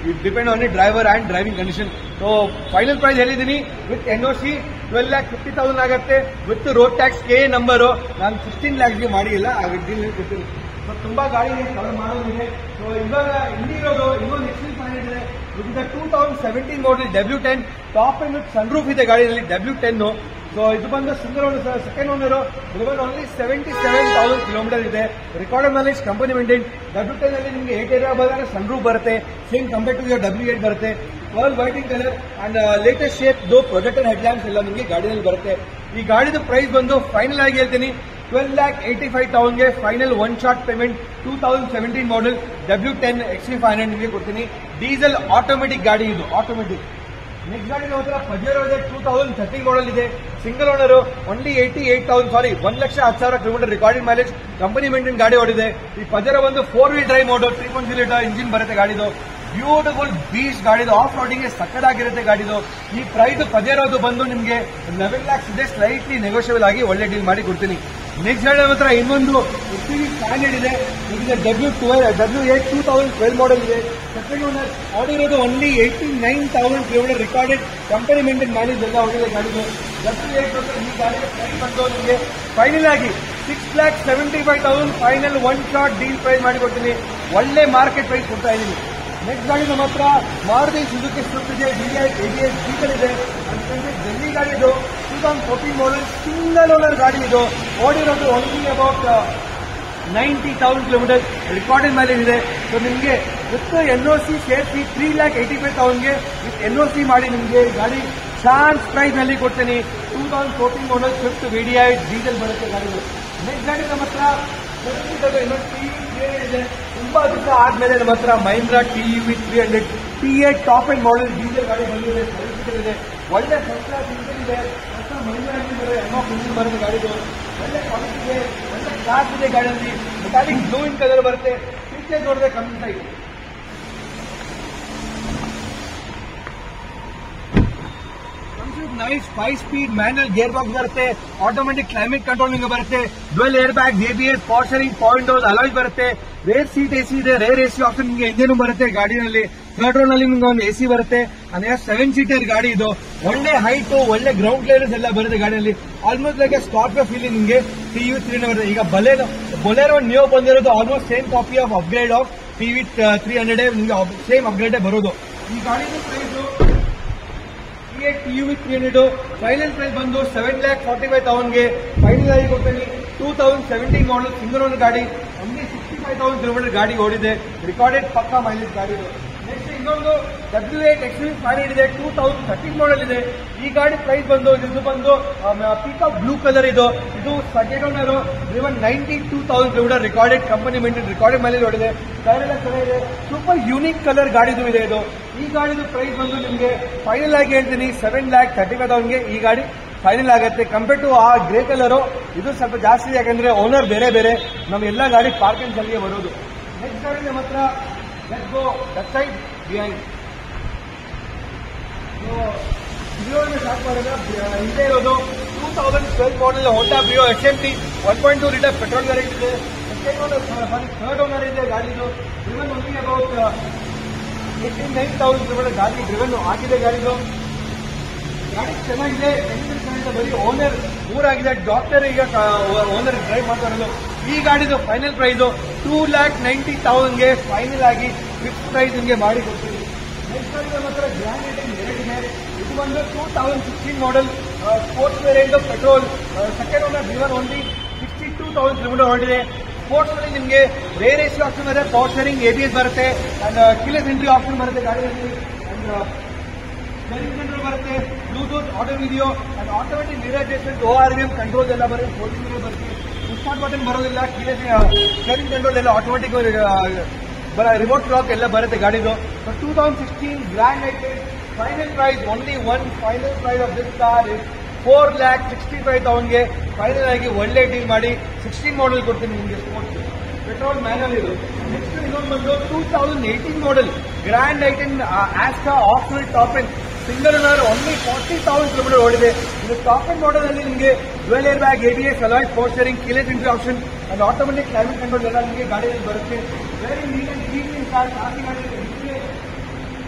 it depend on the driver and driving condition so final price ಹೇಳಿದ್ದೀನಿ with N O C twelve lakh fifty thousand ಆಗುತ್ತೆ ವಿತ್ ರೋಡ್ ಟ್ಯಾಕ್ಸ್ ಕೆ ನಂಬರು ನಾನು ಸಿಕ್ಸ್ಟೀನ್ ಲ್ಯಾಕ್ಸ್ಗೆ ಮಾಡಿಲ್ಲ ಆ ಡೀಲ್ ಕೊಡ್ತೀನಿ ಸೊ ತುಂಬಾ ಗಾಡಿ ಕವರ್ ಮಾಡೋದಿದೆ ಸೊ ಇವಾಗ ಇಲ್ಲಿರೋದು ಇನ್ನೊಂದು ಎಕ್ಸ್ಟ್ರೀಮ್ ಫೈನ್ ಇದೆ ಇದು two thousand seventeen model W ten top end with sunroof ಇದೆ ಗಾಡಿಯಲ್ಲಿ ಡಬ್ಲ್ಯೂ ಟೆನ್ ಸೊ ಇದು ಬಂದು ಸಿಂಗಲ್ ಓನರ್ ಸೆಕೆಂಡ್ ಓನರ್ ಇದು ಬಂದು only seventy seven thousand kilometre ಇದೆ record mileage company maintain W ten ಅಲ್ಲಿ ನಿಮಗೆ ಏಟ್ ಏರಿಯಾ ಬಂದಾಗ ಸನ್ರೂಫ್ ಬರುತ್ತೆ same compare to your W eight ಬರುತ್ತೆ world waiting colour and latest shape though projector head lamps ಎಲ್ಲ ನಿಮಗೆ ಗಾಡಿಯಲ್ಲಿ ಬರುತ್ತೆ ಈ ಗಾಡಿದು ಪ್ರೈಸ್ ಬಂದು ಫೈನಲ್ ಆಗಿ ಹೇಳ್ತೀನಿ ಟ್ವೆಲ್ ಲ್ಯಾಕ್ ಏಯ್ಟಿ ಫೈವ್ ತೌಸಂಡ್ಗೆ final one short payment two thousand seventeen model W ten X V five hundred ನಿಮಗೆ ಕೊಡ್ತೀನಿ ಡೀಸೆಲ್ ಆಟೋಮೆಟಿಕ್ ಗಾಡಿ ಇದು ಆಟೋಮೆಟಿಕ್ ನೆಕ್ಸ್ಟ್ ಗಾಡಿ ಹತ್ರ ಪಜೇರೋ ಇದೆ ಟೂ ತೌಸಂಡ್ ಥರ್ಟೀನ್ ಮಾಡಲ್ ಇದೆ single owner only eighty eight thousand sorry ಒಂದ್ ಲಕ್ಷ ಹತ್ತು ಸಾವಿರ kilometre recording mileage company maintain ಗಾಡಿ ಓಡಿದೆ ಈ ಪಜೇರೋ ಒಂದು four wheel drive mode three point zero engine ಬರುತ್ತೆ ಗಾಡಿದು ಬ್ಯೂಟಿಫುಲ್ ಬೀಚ್ ಗಾಡಿದು ಆಫ್ ರೋಡಿಂಗ್ ಸಕ್ಕದಾಗಿರುತ್ತೆ ಗಾಡಿದು ಈ ಪ್ರೈಸ್ ಪಜೇರೋದು ಬಂದು ನಿಮಗೆ ಲೆವೆನ್ ಲ್ಯಾಕ್ಸ್ ಇದೆ ಸ್ಲೈಟ್ಲಿ ನೆಗೋಷಿಯಬಲ್ ಆಗಿ ಒಳ್ಳೆ ಡೀಲ್ ಮಾಡಿ ಕೊಡ್ತೀನಿ ನೆಕ್ಸ್ಟ್ ಗಾಡಿ ಹತ್ರ ಇನ್ನೊಂದು ಸ್ಟ್ಯಾಂಡರ್ಡ್ ಇದೆ ಇದಕ್ಕೆ W twelve W eight two thousand twelve model ಇದೆ ಸೆಕೆಂಡ್ ಓನರ್ ಆಡಿರೋದು only eighty nine thousand kilometre recorded company maintain ಮಾಡಿದ್ದು ಎಲ್ಲ ಹೊಡಿದೆ ಗಾಡಿದು ಡಬ್ಲ್ಯೂ ಏಟ್ ಈ ಗಾಡಿಗೆ ಪ್ರೈಸ್ ಬಂದು ನಿಮಗೆ ಫೈನಲ್ ಆಗಿ six lakh seventy five thousand final one short deal price ಮಾಡಿ ಕೊಡ್ತೀನಿ ಒಳ್ಳೆ ಮಾರ್ಕೆಟ್ ಪ್ರೈಸ್ ಕೊಡ್ತಾ ಇದ್ದೀನಿ ನೆಕ್ಸ್ಟ್ ಗಾಡಿ ನಮ್ಮ ಹತ್ರ ಮಾರುತಿ ಸುಜುಕಿ ಸ್ವಿಫ್ಟ್ ಇದೆ D S D S diesel ಇದೆ ಅಂತಂದ್ರೆ ಡೆಲ್ಲಿ ಗಾಡಿ ಇದು two thousand fourteen model single owner ಗಾಡಿ ಇದು ಓಡಿರೋದು only about ninety thousand kilometre recording ಮೇಲೆ ಇದೆ ಸೊ ನಿಮಗೆ ವಿತ್ ಎನ್ ಒ ಸಿ ಸೇರಿಸಿ ತ್ರೀ ಲ್ಯಾಕ್ ಏಯ್ಟಿ ಫೈವ್ ತೌಸಂಡ್ಗೆ ವಿತ್ ಎನ್ ಒ ಸಿ ಮಾಡಿ ನಿಮಗೆ ಗಾಡಿ ಚಾನ್ಸ್ ಪ್ರೈಸ್ ನಲ್ಲಿ ಕೊಡ್ತೀನಿ two thousand fourteen model Swift V D I diesel ಬರುತ್ತೆ ಗಾಡಿಗಳು ನೆಕ್ಸ್ಟ್ ಗಾಡಿ ನಮ್ಮ ಹತ್ರ ಇನ್ನೊಂದು ಟಿ ಇದೆ ತುಂಬಾ ದಿವಸ ಆದ್ಮೇಲೆ ನಮ್ಮ ಹತ್ರ Mahindra T V three hundred T A top end model diesel ಗಾಡಿ ಬಂದಿದೆ ಸರ್ವಿಸ್ ಇದೆ ಒಳ್ಳೆ ಫಸ್ಟ್ ಕ್ಲಾಸ್ ಇಂಜಿನ್ ಇದೆ ಹೊಸ ಮಹೀಂದ್ರ ಇಂಜಿನ್ ಬರುತ್ತೆ ಎಮ್ ಆಫ್ ಇಂಜಿನ್ ಬರುತ್ತೆ ಗಾಡಿದು ಒಳ್ಳೆ ಕ್ವಾಲಿಟಿ ಇದೆ ಒಳ್ಳೆ ಕ್ಲಾಸ್ ಇದೆ ಗಾಡಿಯಲ್ಲಿ ಮೆಟಾಲಿಕ್ ಬ್ಲೂ ಇನ್ ಕಲರ್ ಬರುತ್ತೆ ಫೀಚರ್ಸ್ ನೋಡಿದ್ರೆ ಕಮ್ಮಿ size nice five speed manual gear box ಬರುತ್ತೆ ಆಟೋಮೆಟಿಕ್ ಕ್ಲೈಮೇಟ್ ಕಂಟ್ರೋಲಿಂಗ್ ಬರುತ್ತೆ dual air bag ABS power steering point alloys ಬರುತ್ತೆ ರೇರ್ ಸೀಟ್ ಎಸಿ ಇದೆ ರೇರ್ ಎಸಿ ಆಪ್ಷನ್ ನಿಮಗೆ ಇಂಜನ್ ಬರುತ್ತೆ ಗಾಡಿನಲ್ಲಿ ಥರ್ಡ್ ರೋ ನಲ್ಲಿ ನಿಮ್ಗೆ ಒಂದು ಎಸಿ ಬರುತ್ತೆ ಅಂದ್ರೆ ಸೆವೆನ್ ಸೀಟರ್ ಗಾಡಿ ಇದು ಒಳ್ಳೆ ಹೈಟ್ ಒಳ್ಳೆ ಗ್ರೌಂಡ್ ಕ್ಲಿಯರೆನ್ಸ್ ಎಲ್ಲ ಬರುತ್ತೆ ಗಾಡಿಯಲ್ಲಿ ಆಲ್ಮೋಸ್ಟ್ ಲೈಕ್ ಸ್ಕಾರ್ಪಿಯೋ ಫೀಲಿಂಗ್ ನಿಮಗೆ ಟಿ ಯು ತ್ರೀ ಬರುತ್ತೆ ಈಗ ಬಲೇರೋ ಬೊಲೆರೋ ನೀವು ಬಂದಿರೋದು almost same copy of upgrade of T V three hundred ನಿಮಗೆ ಸೇಮ್ ಅಪ್ಗ್ರೇಡ್ ಬರೋದು ಈ ಗಾಡಿದು price T U V three hundred final price ಬಂದು ಸೆವೆನ್ ಲ್ಯಾಕ್ ಫಾರ್ಟಿ ಫೈವ್ ತೌಸಂಡ್ಗೆ ಫೈನಲ್ ಆಗಿ ಕೊಡ್ತೀನಿ two thousand seventeen model single own ಗಾಡಿ only sixty five thousand kilometre ಗಾಡಿ ಓಡಿದೆ ರಿಕಾರ್ಡೆಡ್ ಪಕ್ಕಾ ಮೈಲೇಜ್ ಗಾಡಿ ನೆಕ್ಸ್ಟ್ ಇನ್ನೊಂದು ಡಬ್ಲ್ಯೂ ಏಟ್ ಎಕ್ಸ್ ಫೈವ್ ಇದೆ ಟೂ ತೌಸಂಡ್ ಥರ್ಟೀನ್ ಮಾಡಲ್ ಇದೆ ಈ ಗಾಡಿ ಪ್ರೈಸ್ ಬಂದು ಇದು ಬಂದು ಪಿಕಪ್ ಬ್ಲೂ ಕಲರ್ ಇದು ಇದು second owner even ninety two thousand kilometre recorded company maintain recorded mileage ಓಡಿದೆ ಟೈರ್ ಎಲ್ಲ ಚೆನ್ನಾಗಿದೆ ಸೂಪರ್ ಯೂನಿಕ್ ಕಲರ್ ಗಾಡಿದು ಇದೆ ಇದು ಈ ಗಾಡಿದು ಪ್ರೈಸ್ ಬಂದು ನಿಮಗೆ ಫೈನಲ್ ಆಗಿ ಹೇಳ್ತೀನಿ ಸೆವೆನ್ ಲ್ಯಾಕ್ ಥರ್ಟಿ ಫೈವ್ ತೌಸಂಡ್ಗೆ ಈ ಗಾಡಿ ಫೈನಲ್ ಆಗುತ್ತೆ ಕಂಪೇರ್ ಟು ಆ ಗ್ರೇ ಕಲರು ಇದು ಸ್ವಲ್ಪ ಜಾಸ್ತಿ ಇದೆ ಯಾಕಂದ್ರೆ ಓನರ್ ಬೇರೆ ಬೇರೆ ನಮ್ಮ ಎಲ್ಲ ಗಾಡಿ ಪಾರ್ಕಿಂಗ್ ಸಲಿಗೆ ಬರೋದು ನೆಕ್ಸ್ಟ್ ಗಾಡಿ ನಮ್ಮ ಹತ್ರ let go left side behind ಬ್ರಿಯೋನ ಸ್ಟಾರ್ಟ್ ಮಾಡಿದ್ರೆ ಹಿಂದೆ ಇರೋದು two thousand twelve model Honda Brio S M T one point two litre petrol ಗಾಡಿ ಇದೆ second owner sorry third owner ಇದೆ ಗಾಡಿದು driven only about eighty nine thousand kilometre ಗಾಡಿ ಡ್ರಿವನ್ ಆಗಿದೆ ಗಾಡಿದು ಗಾಡಿ ಚೆನ್ನಾಗಿದೆ ಎಂಜಿನ್ ಚೆನ್ನಾಗಿದೆ ಬರೀ ಓನರ್ ಊರಾಗಿದೆ ಡಾಕ್ಟರ್ ಈಗ ಓನರ್ ಡ್ರೈವ್ ಮಾಡ್ತಾ ಇರೋದು ಈ ಗಾಡಿದು final price two lakh ninety ತೌಸಂಡ್ಗೆ ಫೈನಲ್ ಆಗಿ ಫಿಕ್ಸ್ ಪ್ರೈಸ್ ನಿಮಗೆ ಮಾಡಿ ಕೊಡ್ತೀವಿ ನೆಕ್ಸ್ಟ್ ಗಾಡಿ ನಮ್ಮ ಹತ್ರ ಗ್ರ್ಯಾಂಡ್ ಎರಡಿದೆ ಇದು ಬಂದು two thousand sixteen model sports variant petrol second owner driven only sixty two thousand kilometre ಹೊರಟಿದೆ ಸ್ಪೋರ್ಟ್ಸ್ ಅಲ್ಲಿ ನಿಮಗೆ ರೇರ್ ಎಸಿ ಆಪ್ಷನ್ ಇದೆ power steering A B S ಬರುತ್ತೆ ಅಂಡ್ ಕಿಲೆಸ್ ಎಂಟ್ರಿ ಆಪ್ಷನ್ ಬರುತ್ತೆ ಗಾಡಿಯಲ್ಲಿ ಅಂಡ್ ಸ್ಟೇರಿಂಗ್ ಕಂಟ್ರೋಲ್ ಬರುತ್ತೆ Bluetooth auto video and automatic mirror adjustment O R V M control ಎಲ್ಲ ಬರುತ್ತೆ ಫೋಲ್ಡಿಂಗ್ ಮಿರರ್ ಬರುತ್ತೆ ಸ್ಟಾರ್ಟ್ ಬಟನ್ ಬರೋದಿಲ್ಲ ಕೀಲೆ ಸ್ಟೇರಿಂಗ್ ಕಂಟ್ರೋಲ್ ಎಲ್ಲ ಆಟೋಮೆಟಿಕ್ ಬರ ರಿಮೋಟ್ ಲಾಕ್ ಎಲ್ಲ ಬರುತ್ತೆ ಗಾಡಿದು ಟೂ ತೌಸಂಡ್ ಸಿಕ್ಸ್ಟೀನ್ ಗ್ರ್ಯಾಂಡ್ ಐತೆ final price only one final price of this car is four lakh sixty five ತೌಸಂಡ್ಗೆ ಫೈನಲ್ ಆಗಿ ಒಳ್ಳೆ ಡೀಲ್ ಮಾಡಿ ಸಿಕ್ಸ್ಟೀನ್ ಮಾಡಲ್ ಕೊಡ್ತೀನಿ ನಿಮಗೆ ಸ್ಪೋರ್ಟ್ಸ್ ಪೆಟ್ರೋಲ್ ಮ್ಯಾನಲ್ ಇದು ನೆಕ್ಸ್ಟ್ ಇನ್ನೊಂದು ಬಂದು two thousand eighteen model grand i ten Asta optional top end single owner only forty thousand kilometre ಓಡಿದೆ ಇದು ಟಾಪ್ ಅಂಡ್ ಮಾಡಲ್ ಅಲ್ಲಿ ನಿಮಗೆ dual air bag A B S alloys power steering keyless entry option and automatic climate control ಎಲ್ಲ ನಿಮಗೆ ಗಾಡಿಯಲ್ಲಿ ಬರುತ್ತೆ very neat and clean car coffee ಗಾಡಿ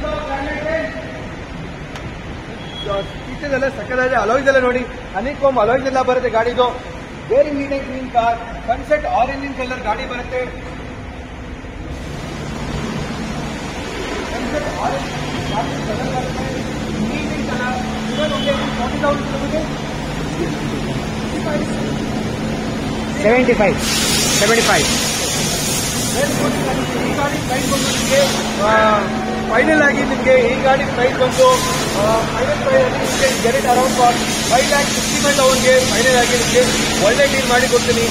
ಫೀಚರ್ಸ್ ಎಲ್ಲ ಸಕ್ಕದಾಗಿದೆ ಅಲಾಯ್ಸ್ ಎಲ್ಲ ನೋಡಿ ಹನಿಕೋಮ್ ಅಲಾಯ್ಸ್ ಎಲ್ಲ ಬರುತ್ತೆ ಗಾಡಿದು very neat and clean car sunset orange colour ಗಾಡಿ ಬರುತ್ತೆ ಸನ್ಸೆಟ್ ಆರೆಂಜ್ ಕಲರ್ ಬರುತ್ತೆ neat colour forty thousand kilometre seventy five seventy five ಈ ಗಾಡಿ ಪ್ರೈಸ್ ಬಂದು ನಿಮಗೆ ಫೈನಲ್ ಆಗಿ ನಿಮಗೆ ಈ ಗಾಡಿ ಪ್ರೈಸ್ ಬಂದು ಫೈನಲ್ ಪ್ರೈಸ್ ನಿಮಗೆ ಗೆರೆಟ್ around for five lakh sixty five ತೌಸಂಡ್ಗೆ ಫೈನಲ್ ಆಗಿ ನಿಮಗೆ ಒಳ್ಳೆ ಡೀಲ್ ಮಾಡಿ ಕೊಡ್ತೀನಿ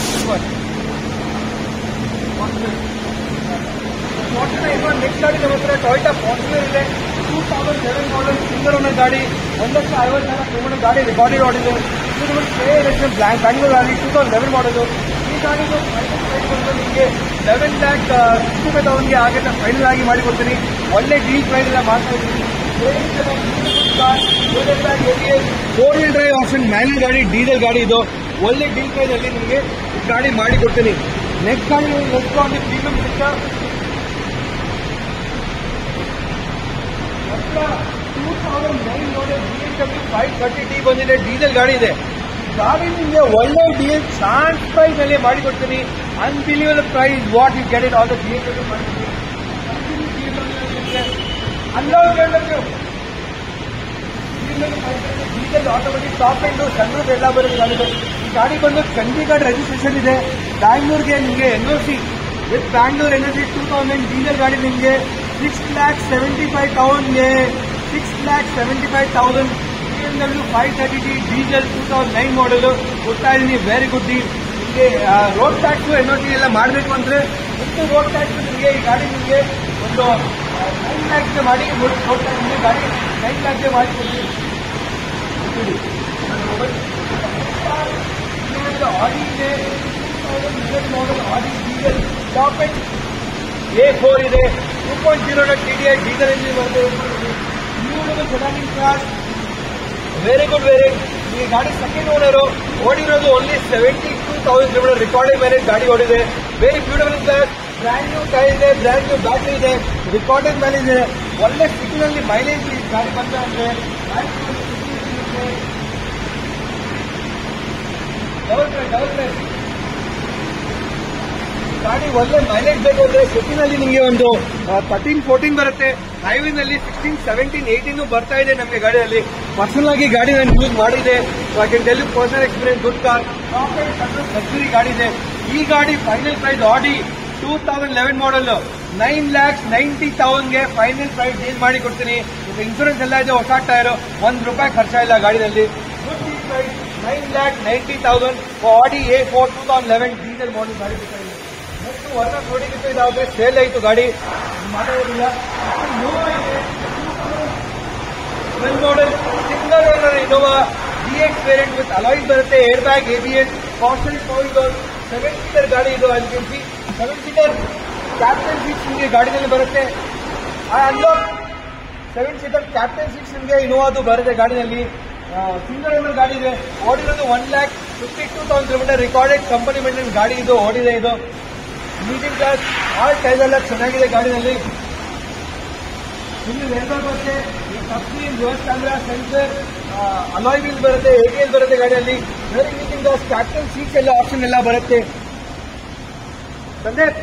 ಫಾರ್ಚುನರ್ ಇನ್ನೊಂದು ನೆಕ್ಸ್ಟ್ ಗಾಡಿ ನಮ್ಮ ಹತ್ರ ಟೊಯೋಟಾ ಫಾರ್ಚುನರ್ ಇದೆ two thousand seven model single owner ಗಾಡಿ ಒಂದು ಲಕ್ಷ ಐವತ್ತು ಸಾವಿರ ಕಿಲೋಮೀಟರ್ ಗಾಡಿ ರೆಕಾರ್ಡೆಡ್ ಮಾಡಿದೆ ಇದು ನಮಗೆ ಕೆ ಎಲೆಕ್ಷನ್ ಬ್ಲ್ಯಾಂಕ್ ಬ್ಯಾಂಗ್ಳೂರ್ ಗಾಡಿ ಟೂ ತೌಸಂಡ್ ಲೆವೆನ್ ಮಾಡಲು ಈ ಗಾಡಿದು ಪ್ರೈಸ್ ಬಂದು ನಿಮಗೆ ಲೆವೆನ್ ಲ್ಯಾಕ್ ಸಿಕ್ಸ್ಟಿ ಫೈವ್ ತೌಸಂಡ್ಗೆ ಆಗುತ್ತೆ ಫೈನಲ್ ಆಗಿ ಮಾಡಿ ಕೊಡ್ತೀನಿ ಒಳ್ಳೆ ಡೀಲ್ ಪ್ರೈಸ್ ಎಲ್ಲ ಮಾಡ್ತಾ ಇದ್ದೀನಿ four wheel drive option manual ಗಾಡಿ ಡೀಸೆಲ್ ಗಾಡಿ ಇದು ಒಳ್ಳೆ ಡೀಲ್ ಪ್ರೈಸ್ ಅಲ್ಲಿ ನಿಮಗೆ ಈ ಗಾಡಿ ಮಾಡಿ ಕೊಡ್ತೀನಿ ನೆಕ್ಸ್ಟ್ ಗಾಡಿ ನೆಕ್ಸ್ಟ್ ಗಾಡಿ premium system two thousand nine ನೋಡಿ B M W five thirty T ಬಂದಿದೆ ಡೀಸೆಲ್ ಗಾಡಿ ಇದೆ ಗಾಡಿ ನಿಮಗೆ ಒಳ್ಳೆ ಡೀಲ್ ಚಾನ್ಸ್ ಪ್ರೈಸ್ ಅಲ್ಲಿ ಮಾಡಿಕೊಡ್ತೀನಿ unbelievable price what you get it all the B M W ಮಾಡಿದ್ದೀನಿ ಅನ್ಲೋಡ್ diesel automatic top end sunroof ಎಲ್ಲ ಬರುತ್ತೆ ಗಾಡಿದು ಈ ಗಾಡಿ ಬಂದು ಚಂಡೀಗಢ ರಿಜಿಸ್ಟ್ರೇಷನ್ ಇದೆ ಬ್ಯಾಂಗ್ಳೂರ್ಗೆ ನಿಮಗೆ N O C with Bangalore N O C two thousand diesel ಗಾಡಿ ನಿಮಗೆ ಸಿಕ್ಸ್ ಲ್ಯಾಕ್ ಸೆವೆಂಟಿ ಫೈವ್ ತೌಸಂಡ್ಗೆ six lakh seventy five thousand B M W five thirty T diesel two thousand nine ಮಾಡಲು ಕೊಡ್ತಾ ಇದ್ದೀನಿ ವೆರಿ ಗುಡ್ ಡೀಲ್ ನಿಮಗೆ road tax N O T ಎಲ್ಲ ಮಾಡಬೇಕು ಅಂದರೆ ಎಷ್ಟು ರೋಡ್ ಟ್ಯಾಕ್ಸ್ ನಿಮಗೆ ಈ ಗಾಡಿ ನಿಮಗೆ ಒಂದು ನೈನ್ ಲ್ಯಾಕ್ಸ್ಗೆ ಮಾಡಿ ರೋಡ್ ಟ್ಯಾಕ್ಸ್ ನಿಮಗೆ ಗಾಡಿ ನೈನ್ ಲ್ಯಾಕ್ಸ್ಗೆ ಮಾಡಿ ಕೊಡ್ತೀನಿ ಆಡಿ ಇದೆ model Audi diesel top end A four ಇದೆ two point zero T D I diesel engine ಬರುತ್ತೆ ನ್ಯೂ ಸೆಲಾನಿಂಗ್ ಕಾರ್ ವೆರಿ ಗುಡ್ ವೆರಿ ಈ ಗಾಡಿ ಸೆಕೆಂಡ್ ಓನರು ಓಡಿರೋದು only seventy two thousand kilometre recording ಮೇಲೆ ಗಾಡಿ ಓಡಿದೆ very beautiful sir brand new tyre ಇದೆ ಬ್ರ್ಯಾಂಡ್ ನ್ಯೂ ಬ್ಯಾಟ್ರಿ ಇದೆ ರೆಕಾರ್ಡಿಂಗ್ ಮೇಲೆ ಇದೆ ಒಳ್ಳೆ ಸಿಟಿನಲ್ಲಿ ಮೈಲೇಜ್ ಈ ಗಾಡಿ ಬಂದ ಅಂದ್ರೆ ಡಬಲ್ ಪ್ರೈಸ್ ಡಬಲ್ ಪ್ರೈಸ್ ಗಾಡಿ ಒಳ್ಳೆ ಮೈಲೇಜ್ ಬೇಕು ಅಂದ್ರೆ ಸಿಟಿನಲ್ಲಿ ನಿಮಗೆ ಒಂದು ತರ್ಟೀನ್ ಫೋರ್ಟೀನ್ ಬರುತ್ತೆ ಹೈವೇನಲ್ಲಿ ಸಿಕ್ಸ್ಟೀನ್ ಸೆವೆಂಟೀನ್ ಏಯ್ಟೀನ್ ಬರ್ತಾ ಇದೆ ನಮಗೆ ಗಾಡಿಯಲ್ಲಿ ಪರ್ಸನಲ್ ಆಗಿ ಗಾಡಿ ನಾನು ಯೂಸ್ ಮಾಡಿದೆ I can tell you personal experience good car top end luxury ಗಾಡಿ ಇದೆ ಈ ಗಾಡಿ final price Audi two thousand eleven model nine lakhs ninety ತೌಸಂಡ್ಗೆ ಫೈನಲ್ ಪ್ರೈಸ್ ಡೀಲ್ ಮಾಡಿ ಕೊಡ್ತೀನಿ ಇನ್ಸೂರೆನ್ಸ್ ಎಲ್ಲ ಇದೆ ಹೊಸ ಟೈರ್ ಒಂದು ರೂಪಾಯಿ ಖರ್ಚಾಗಿಲ್ಲ ಗಾಡಿನಲ್ಲಿ good deal price nine lakh ninety thousand Audi A four two thousand eleven diesel model ಗಾಡಿ ಬೇಕಾಗಿದೆ ನೆಕ್ಸ್ಟ್ ಹೊಸ ಕೋಡಿಗಿತ್ತು ಇದಾದ್ರೆ ಸೇಲ್ ಆಯಿತು ಗಾಡಿ ಮಾಡೋದಿಲ್ಲ well model single owner Innova D X variant with alloys ಬರುತ್ತೆ air bag A B S constant power door seven seater ಗಾಡಿ ಇದು ಅಲ್ಲಿ see seven seater captain seats ನಿಮಗೆ ಗಾಡಿನಲ್ಲಿ ಬರುತ್ತೆ unlock seven seater captain seats ನಿಮಗೆ ಇನೋವಾದು ಬರುತ್ತೆ ಗಾಡಿನಲ್ಲಿ ಸಿಂಗಲ್ ಓನರ್ ಗಾಡಿ ಇದೆ ಓಡಿರೋದು one lakh fifty two thousand kilometre recorded company maintain ಗಾಡಿ ಇದು ಓಡಿದೆ ಇದು ಮೀಟಿಂಗ್ ಕ್ಲಾಸ್ ಆಲ್ ಟೈರ್ ಎಲ್ಲ ಚೆನ್ನಾಗಿದೆ ಗಾಡಿನಲ್ಲಿ ಇಲ್ಲಿ ರೇಲ್ವೆ ಬರುತ್ತೆ company reverse camera sensor alloy wheel ಬರುತ್ತೆ ಎ ಟಿ ಎಲ್ ಬರುತ್ತೆ ಗಾಡಿಯಲ್ಲಿ very meeting class captain seats ಎಲ್ಲ ಆಪ್ಷನ್ ಎಲ್ಲ ಬರುತ್ತೆ Sandeep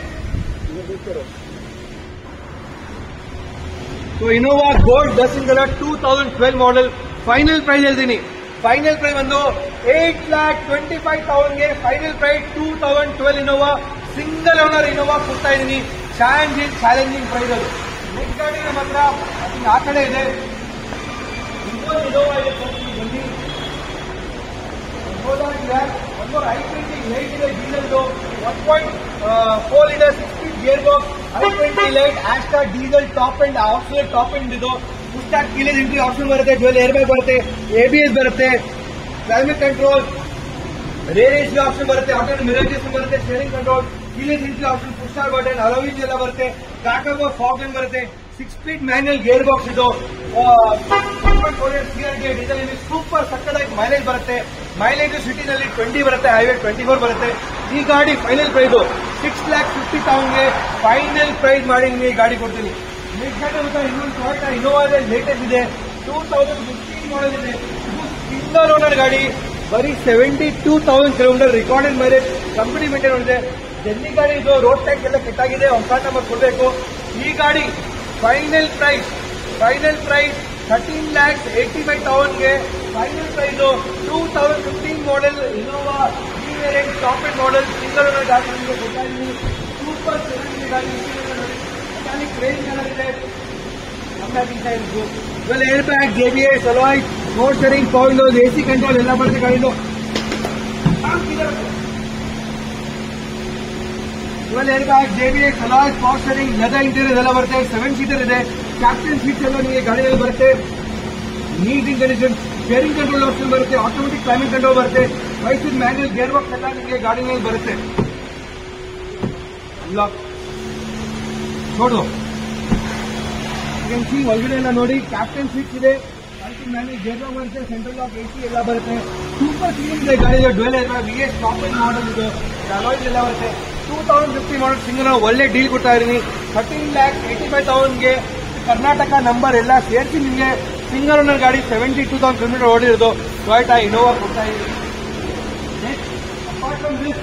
so Innova gold dusting colour two thousand twelve model final price ಹೇಳ್ತೀನಿ ಫೈನಲ್ ಪ್ರೈಸ್ ಒಂದು ಏಟ್ ಲ್ಯಾಕ್ ಟ್ವೆಂಟಿ ಫೈವ್ ತೌಸಂಡ್ಗೆ final price two thousand twelve Innova single owner Innova ಕೊಡ್ತಾ ಇದ್ದೀನಿ ಚಾಲೆಂಜಿಂಗ್ ಚಾಲೆಂಜಿಂಗ್ ಪ್ರೈಸ್ ಅದು ನೆಕ್ಸ್ಟ್ ಗಾಡಿ ನಮ್ಮ ಹತ್ರ ಅದಕ್ಕೆ ಆ ಕಡೆ ಇದೆ ಇನ್ನೊಂದು ಇನೋವಾ ಇದೆ ತೋರಿಸ್ತೀನಿ ಬನ್ನಿ ಒಂದು ಐ ಟ್ವೆಂಟಿ ಏಟ್ ಇದೆ ಡೀಸೆಲ್ದು one point four litre sixty gear box I twenty light Asta diesel top end option top end ಇದು ಪುಸ್ಟಾಕ್ ಕೀಲೇಜ್ ಎಂಟ್ರಿ ಆಪ್ಷನ್ ಬರುತ್ತೆ ಜ್ವೆಲ್ ಏರ್ ಬ್ಯಾಗ್ ಬರುತ್ತೆ ಎ ಬಿ ಎಸ್ ಬರುತ್ತೆ climate control rear AC option ಬರುತ್ತೆ ಆಟೋ ಮಿರರ್ ಬರುತ್ತೆ steering control keyless entry option push start button allowing ಎಲ್ಲ ಬರುತ್ತೆ ಕಾಕರ್ ಫಾಗ್ ಬರುತ್ತೆ six speed manual gear box ಇದು ಡೀಸೆಲ್ ಸೂಪರ್ ಸಕ್ಕದಾಗಿ ಮೈಲೇಜ್ ಬರುತ್ತೆ ಮೈಲೇಜ್ ಸಿಟಿನಲ್ಲಿ ಟ್ವೆಂಟಿ ಬರುತ್ತೆ ಹೈವೇ ಟ್ವೆಂಟಿ ಫೋರ್ ಬರುತ್ತೆ ಈ ಗಾಡಿ final price six lakh fifty ತೌಸಂಡ್ಗೆ ಫೈನಲ್ ಪ್ರೈಸ್ ಮಾಡಿ ನಿಮಗೆ ಗಾಡಿ ಕೊಡ್ತೀನಿ ನೆಕ್ಸ್ಟ್ ಗಾಡಿ ಗೊತ್ತಾ ಇನ್ನೊಂದು ಟೊಯೋಟಾ ಇನೋವಾದಲ್ಲಿ ಲೇಟೆಸ್ಟ್ ಇದೆ ಟೂ ತೌಸಂಡ್ ಫಿಫ್ಟೀನ್ ಮಾಡಲ್ ಇದೆ ಇದು ಸಿಂಗಲ್ ಓನರ್ ಗಾಡಿ ಬರೀ seventy two thousand kilometre recorded mileage company maintain ಮಾಡಿದೆ ಡೆಲ್ಲಿ ಗಾಡಿ ಇದು ರೋಡ್ ಟ್ಯಾಕ್ಸ್ ಎಲ್ಲ ಕೆಟ್ಟಾಗಿದೆ ಹೊಸ ನಂಬರ್ ಕೊಡಬೇಕು ಈ ಗಾಡಿ final price final price thirteen lakhs eighty five ತೌಸಂಡ್ಗೆ final price two thousand fifteen model Innova ಈ variant top end model single owner ಗಾಡಿ ನಿಮಗೆ ಗೊತ್ತಾಗಿದೆ ಸೂಪರ್ ಚೆನ್ನಾಗಿದೆ ಗಾಡಿ ಮೆಕ್ಯಾನಿಕ್ ಕ್ರೇನ್ ಕಲರ್ ಇದೆ ಇವೆಲ್ಲ air bag J B S alloy note steering power A C control ಎಲ್ಲ ಬರುತ್ತೆ ಗಾಡಿದು ಇವೆಲ್ಲ air bag J B S alloy power steering leather interior ಎಲ್ಲ ಬರುತ್ತೆ ಸೆವೆನ್ ಸೀಟರ್ ಇದೆ ಕ್ಯಾಪ್ಟನ್ ಸೀಟ್ಸ್ ಎಲ್ಲ ನಿಮಗೆ ಗಾಡಿಯಲ್ಲಿ ಬರುತ್ತೆ neat in condition steering control option ಬರುತ್ತೆ ಆಟೋಮೆಟಿಕ್ ಕ್ಲೈಮೇಟ್ ಕಂಟ್ರೋಲ್ ಬರುತ್ತೆ ವೈಸಿಡ್ ಮ್ಯಾನ್ಯಲ್ ಗೇರ್ ಬಾಕ್ಸ್ ಎಲ್ಲ ನಿಮಗೆ ಗಾಡಿನಲ್ಲಿ ಬರುತ್ತೆ ಲಾಕ್ ನೋಡು ಸಿ ಒಳಗಡೆ ಎಲ್ಲ ನೋಡಿ ಕ್ಯಾಪ್ಟನ್ ಸೀಟ್ ಇದೆ ಮ್ಯಾನೇಜ್ ಗೇರ್ ಬರುತ್ತೆ ಸೆಂಟ್ರಲ್ ಲಾಕ್ ಎ ಸಿ ಎಲ್ಲ ಬರುತ್ತೆ ಸೂಪರ್ ಕ್ಲೀನ್ ಇದೆ ಗಾಡಿ twelve V S top end model ಇದು ಅಲಾಯ್ಸ್ ಎಲ್ಲ ಬರುತ್ತೆ two thousand fifty model single ಒಳ್ಳೆ ಡೀಲ್ ಕೊಡ್ತಾ ಇದೀನಿ ಥರ್ಟೀನ್ ಲ್ಯಾಕ್ ಏಯ್ಟಿ ಫೈವ್ ತೌಸಂಡ್ಗೆ ಕರ್ನಾಟಕ ನಂಬರ್ ಎಲ್ಲ ಸೇರಿಸಿ ನಿಮಗೆ ಸಿಂಗಲ್ ಓನರ್ ಗಾಡಿ ಸೆವೆಂಟಿ ಟೂ ತೌಸಂಡ್ ಕಿಲೋಮೀಟರ್ ಓಡಿರೋದು ಟೊಯೋಟಾ ಇನೋವಾ ಕೊಡ್ತಾ ಇದೀನಿ apart from this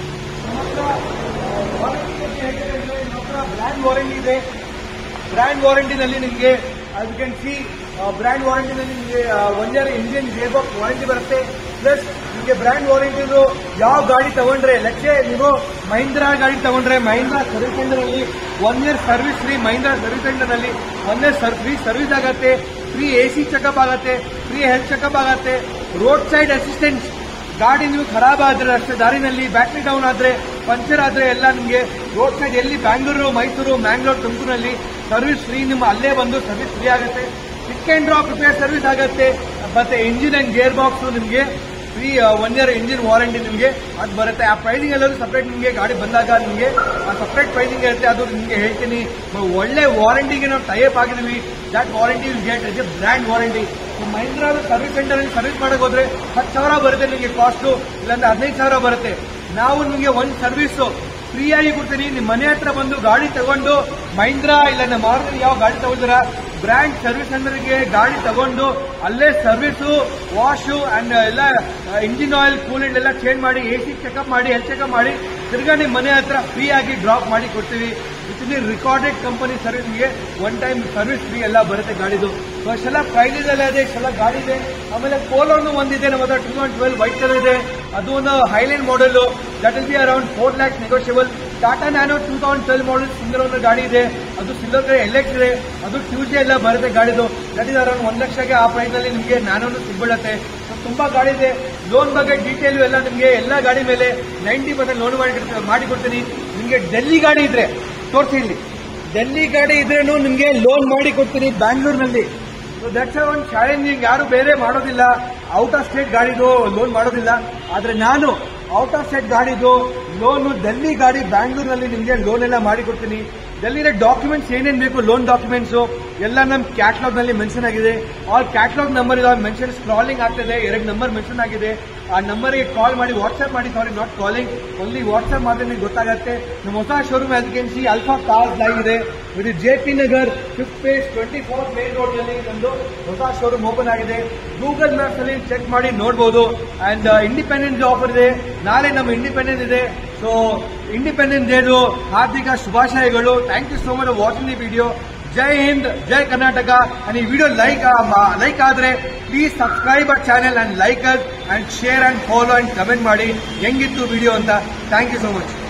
brand warranty ಇದೆ ಬ್ರ್ಯಾಂಡ್ ವಾರಂಟಿನಲ್ಲಿ ನಿಮಗೆ ಅದು ಕ್ಯಾನ್ ಸಿ ಬ್ರ್ಯಾಂಡ್ ವಾರಂಟಿನಲ್ಲಿ ನಿಮಗೆ one year engine gear box warranty ಬರುತ್ತೆ ಪ್ಲಸ್ ನಿಮಗೆ ಬ್ರ್ಯಾಂಡ್ ವಾರಂಟಿದು ಯಾವ ಗಾಡಿ ತಗೊಂಡ್ರೆ ಲಕ್ಷೆ ನೀವು ಮಹೀಂದ್ರಾ ಗಾಡಿ ತಗೊಂಡ್ರೆ ಮಹೀಂದ್ರಾ ಸರ್ವಿಸ್ ಸೆಂಟರ್ ಅಲ್ಲಿ one year service free Mahindra service centre ನಲ್ಲಿ ಒನ್ ಇಯರ್ ಫ್ರೀ ಸರ್ವಿಸ್ ಆಗತ್ತೆ ಫ್ರೀ ಎ ಸಿ ಚೆಕಪ್ ಆಗತ್ತೆ ಫ್ರೀ ಹೆಲ್ತ್ ಚೆಕಪ್ ಆಗತ್ತೆ ರೋಡ್ ಸೈಡ್ ಅಸಿಸ್ಟೆಂಟ್ ಗಾಡಿ ನೀವು ಖರಾಬ್ ಆದ್ರೆ ರಸ್ತೆ ದಾರಿನಲ್ಲಿ ಬ್ಯಾಟ್ರಿ ಡೌನ್ ಆದ್ರೆ ಪಂಚರ್ ಆದ್ರೆ ಎಲ್ಲ ನಿಮಗೆ ರೋಡ್ ಸೈಡ್ ಎಲ್ಲಿ ಬ್ಯಾಂಗ್ಳೂರು ಮೈಸೂರು ಮ್ಯಾಂಗ್ಳೂರು ತುಮಕೂರಲ್ಲಿ ಸರ್ವಿಸ್ ಫ್ರೀ ನಿಮ್ಮ ಅಲ್ಲೇ ಬಂದು ಸರ್ವಿಸ್ ಫ್ರೀ ಆಗುತ್ತೆ pick and drop repair service ಆಗುತ್ತೆ ಮತ್ತೆ ಇಂಜಿನ್ ಅಂಡ್ ಗೇರ್ ಬಾಕ್ಸ್ ನಿಮಗೆ free one year engine warranty ನಿಮಗೆ ಅದು ಬರುತ್ತೆ ಆ ಪ್ರೈಸಿಂಗ್ ಎಲ್ಲರೂ ಸಪ್ರೇಟ್ ನಿಮಗೆ ಗಾಡಿ ಬಂದಾಗ ನಿಮಗೆ ಆ ಸಪ್ರೇಟ್ ಪ್ರೈಸಿಂಗ್ ಇರುತ್ತೆ ಅದು ನಿಮಗೆ ಹೇಳ್ತೀನಿ ಒಳ್ಳೆ ವಾರಂಟಿಗೆ ನಾವು ಟೈಪ್ ಆಗಿದ್ದೀವಿ that warranty will get is brand warranty Mahindra service centre ಅಲ್ಲಿ ಸರ್ವಿಸ್ ಮಾಡಕ್ ಹೋದ್ರೆ ಹತ್ತು ಸಾವಿರ ಬರುತ್ತೆ ನಿಮಗೆ ಕಾಸ್ಟು ಇಲ್ಲಾಂದ್ರೆ ಹದಿನೈದು ಸಾವಿರ ಬರುತ್ತೆ ನಾವು ನಿಮಗೆ ಒಂದು ಸರ್ವಿಸ್ ಫ್ರೀ ಆಗಿ ಕೊಡ್ತೀನಿ ನಿಮ್ಮ ಮನೆ ಹತ್ರ ಬಂದು ಗಾಡಿ ತಗೊಂಡು ಮಹೀಂದ್ರ ಇಲ್ಲ ನಮ್ಮ ಮಾರುತಿ ಯಾವ ಗಾಡಿ ತಗೊಂಡಿರ ಬ್ರ್ಯಾಂಡ್ ಸರ್ವಿಸ್ ಸೆಂಟರ್ಗೆ ಗಾಡಿ ತಗೊಂಡು ಅಲ್ಲೇ ಸರ್ವಿಸು ವಾಶು ಅಂಡ್ ಎಲ್ಲ ಇಂಜಿನ್ ಆಯಿಲ್ ಕೂಲೆಂಟ್ ಎಲ್ಲ ಚೇಂಜ್ ಮಾಡಿ ಎ ಸಿ ಚೆಕಪ್ ಮಾಡಿ ಹೆಲ್ತ್ ಚೆಕಪ್ ಮಾಡಿ ತಿರ್ಗಾ ನಿಮ್ಮ ಮನೆ ಹತ್ರ ಫ್ರೀ ಆಗಿ ಡ್ರಾಪ್ ಮಾಡಿ ಕೊಡ್ತೀವಿ ಇಟ್ ಇಸ್ ರಿಕಾರ್ಡೆಡ್ ಕಂಪನಿ ಸರ್ವಿಸ್ಗೆ ಒನ್ ಟೈಮ್ ಸರ್ವಿಸ್ ಫ್ರೀ ಎಲ್ಲ ಬರುತ್ತೆ ಗಾಡಿದು ಸೊ ಅಷ್ಟೆಲ್ಲ ಪ್ರೈಸಸ್ ಎಲ್ಲ ಇದೆ ಇಷ್ಟೆಲ್ಲ ಗಾಡಿ ಇದೆ ಆಮೇಲೆ ಪೋಲೋನು ಒಂದಿದೆ ನಮ್ಮ ಹತ್ರ two thousand twelve white colour ಇದೆ ಅದು ಒಂದು highline model that will be around four lakhs negotiable Tata Nano two thousand twelve model single owner ಗಾಡಿ ಇದೆ ಅದು ಸಿಂಗಲ್ ಕಡೆ ಎಲ್ ಎಕ್ಸ್ ಇದೆ ಅದು ಟ್ಯೂಸ್ಡೇ ಎಲ್ಲ ಬರುತ್ತೆ ಗಾಡಿದು ದಟ್ ಇಸ್ ಅರೌಂಡ್ ಒಂದು ಲಕ್ಷಕ್ಕೆ ಆ ಪ್ರೈಸ್ ಅಲ್ಲಿ ನಿಮಗೆ ನ್ಯಾನೋನು ಸಿಗ್ಬಿಡುತ್ತೆ ಸೊ ತುಂಬಾ ಗಾಡಿ ಇದೆ ಲೋನ್ ಬಗ್ಗೆ ಡೀಟೇಲ್ ಎಲ್ಲ ನಿಮಗೆ ಎಲ್ಲ ಗಾಡಿ ಮೇಲೆ ನೈಂಟಿ ಪರ್ಸೆಂಟ್ ಲೋನ್ ಮಾಡಿ ಮಾಡಿಕೊಡ್ತೀನಿ ನಿಮಗೆ ಡೆಲ್ಲಿ ಗಾಡಿ ಇದ್ರೆ ತೋರಿಸಿ ಇಲ್ಲಿ ಡೆಲ್ಲಿ ಗಾಡಿ ಇದ್ರೇನು ನಿಮಗೆ ಲೋನ್ ಮಾಡಿ ಕೊಡ್ತೀನಿ ಬ್ಯಾಂಗ್ಳೂರ್ನಲ್ಲಿ ದಟ್ಸ್ ಒಂದು ಚಾಲೆಂಜಿಂಗ್ ಯಾರು ಬೇರೆ ಮಾಡೋದಿಲ್ಲ ಔಟ್ ಆಫ್ ಸ್ಟೇಟ್ ಗಾಡಿದು ಲೋನ್ ಮಾಡೋದಿಲ್ಲ ಆದ್ರೆ ನಾನು ಔಟ್ ಆಫ್ ಸ್ಟೇಟ್ ಗಾಡಿದು ಲೋನು ಡೆಲ್ಲಿ ಗಾಡಿ ಬ್ಯಾಂಗ್ಳೂರ್ನಲ್ಲಿ ನಿಮಗೆ ಲೋನ್ ಎಲ್ಲ ಮಾಡಿ ಕೊಡ್ತೀನಿ ಡೆಲ್ಲಿನ ಡಾಕ್ಯುಮೆಂಟ್ಸ್ ಏನೇನು ಬೇಕು ಲೋನ್ ಡಾಕ್ಯುಮೆಂಟ್ಸ್ ಎಲ್ಲ ನಮ್ಮ ಕ್ಯಾಟ್ಲಾಗ್ ನಲ್ಲಿ ಮೆನ್ಷನ್ ಆಗಿದೆ ಆಲ್ ಕ್ಯಾಟ್ಲಾಗ್ ನಂಬರ್ ಇದಾವೆ ಮೆನ್ಷನ್ ಸ್ಕ್ರಾಲಿಂಗ್ ಆಗ್ತದೆ ಎರಡು ನಂಬರ್ ಮೆನ್ಷನ್ ಆಗಿದೆ ಆ ನಂಬರ್ಗೆ ಕಾಲ್ ಮಾಡಿ ವಾಟ್ಸ್ಆಪ್ ಮಾಡಿ sorry not calling only WhatsApp ಮಾಡಿದ್ರೆ ನಿಮಗೆ ಗೊತ್ತಾಗುತ್ತೆ ನಮ್ಮ ಹೊಸ ಶೋರೂಮ್ ಎಲ್ಕೆನ್ಸಿ ಅಲ್ಫಾ ಕಾರ್ಸ್ ಲೈವ್ ಇದೆ ಇದು J P Nagar fifth phase twenty four main road ನಲ್ಲಿ ಒಂದು ಹೊಸ ಶೋರೂಮ್ ಓಪನ್ ಆಗಿದೆ ಗೂಗಲ್ ಮ್ಯಾಪ್ಸ್ ಅಲ್ಲಿ ಚೆಕ್ ಮಾಡಿ ನೋಡಬಹುದು ಅಂಡ್ ಇಂಡಿಪೆಂಡೆನ್ಸ್ ಆಫರ್ ಇದೆ ನಾಳೆ ನಮ್ಮ ಇಂಡಿಪೆಂಡೆನ್ಸ್ ಇದೆ ಸೊ ಇಂಡಿಪೆಂಡೆನ್ಸ್ ಡೇದು ಹಾರ್ದಿಕ ಶುಭಾಶಯಗಳು thank you so much watching the video Jai Hind Jai Karnataka and ಈ ವಿಡಿಯೋ ಲೈಕ್ ಲೈಕ್ ಆದ್ರೆ please subscribe our channel and like us and share and follow and comment ಮಾಡಿ ಹೆಂಗಿತ್ತು ವಿಡಿಯೋ ಅಂತ ಥ್ಯಾಂಕ್ ಯು ಸೋ ಮಚ್